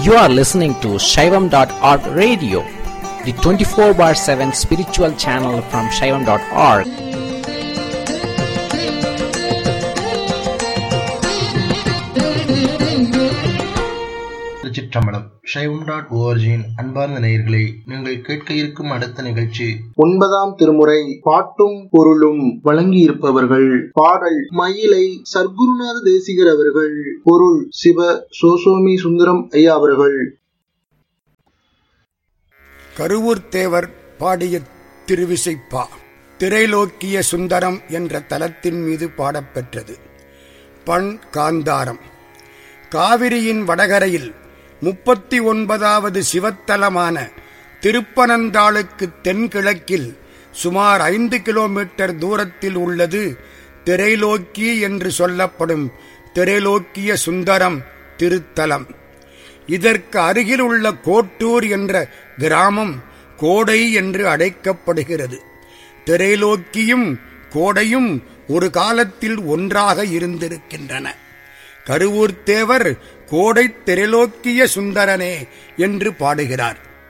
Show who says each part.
Speaker 1: You are listening to Shaivam.org radio, the 24 bar 7 spiritual channel from Shaivam.org.
Speaker 2: திருச்சிற்றம்பலம் சைவம் dot ஓஆர்ஜியின் அன்பார்ந்த நேயர்களே நீங்கள் கேட்க இருக்கும் அடுத்த நிகழ்ச்சி ஒன்பதாம் திருமுறை பாட்டும் பொருளும் வழங்கியிருப்பவர்கள் பாடல் மயிலை சர்க்குருநாத தேசிகர் அவர்கள் பொருள் சிவ சோசோமி சுந்தரம் ஐயா அவர்கள்
Speaker 3: கருவூர் தேவர் பாடிய திருவிசைப்பா திரைலோக்கிய சுந்தரம் என்ற தலத்தின் மீது பாடப்பெற்றது பண் காந்தாரம் காவிரியின் வடகரையில் முப்பத்தி ஒன்பதாவது சிவத்தலமான திருப்பனந்தாளுக்கு தென்கிழக்கில் சுமார் ஐந்து கிலோமீட்டர் தூரத்தில் உள்ளது திரைலோக்கி என்று சொல்லப்படும் திரைலோக்கிய சுந்தரம் திருத்தலம் இதற்கு அருகில் உள்ள கோட்டூர் என்ற கிராமம் கோடை என்று அழைக்கப்படுகிறது திரைலோக்கியும் கோடையும் ஒரு காலத்தில் ஒன்றாக இருந்திருக்கின்றன கருவூர் தேவர் கோடை திரைலோக்கிய சுந்தரனே என்று பாடுகிறார்